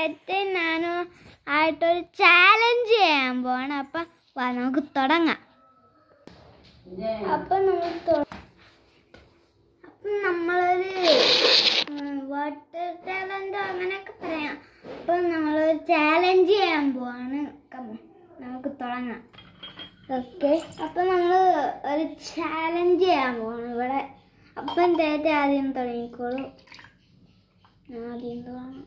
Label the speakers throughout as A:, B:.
A: ചേട്ടൻ ഞാനും ആയിട്ടൊരു ചാലഞ്ച് ചെയ്യാൻ പോവാണ് അപ്പം വാ നമുക്ക് തുടങ്ങാം അപ്പം നമുക്ക് തൊ- അപ്പം നമ്മളൊരു വാട്ടർ ചാലഞ്ച് അങ്ങനെയൊക്കെ പറയാം അപ്പം നമ്മളൊരു ചാലഞ്ച് ചെയ്യാൻ പോവാണ് Come on, നമുക്ക് തുടങ്ങാം ഓക്കെ അപ്പം നമ്മൾ ഒരു ചാലഞ്ച് ചെയ്യാൻ പോവാണ് ഇവിടെ അപ്പം തേറ്റ ആദ്യം തുടങ്ങിക്കോളൂ ഞാൻ ആദ്യം തുടങ്ങാം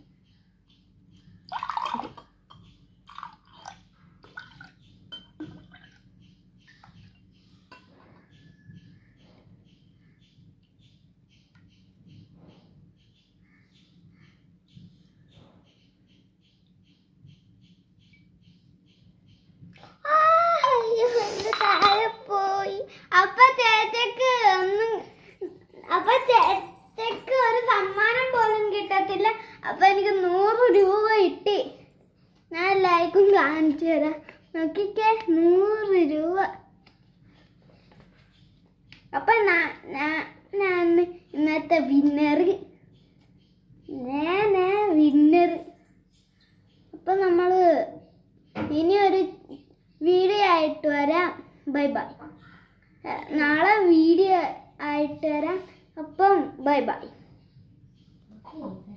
A: ആ, അയ്യോ, എന്റെ താഴെ പോയി അപ്പൊ ചേച്ചക്ക് ഒന്നും അപ്പൊ ചേച്ചക്ക് ഒരു സമ്മാനം പോലും കിട്ടത്തില്ല അപ്പൊ എനിക്ക് നൂറ് രൂപ കിട്ടി ഞാൻ എല്ലാവർക്കും കാണിച്ചു തരാം നോക്കിക്കേ നൂറ് രൂപ അപ്പൊ ഞാ- ഞാ- ഞാൻ ഇന്നത്തെ വിന്നർ ഞാനാ വിന്നർ അപ്പൊ നമ്മള് ഇനി ഒരു വീഡിയോ ആയിട്ട് വരാം ബൈ ബൈ നാളെ വീഡിയോ ആയിട്ട് വരാം അപ്പം ബൈ ബൈ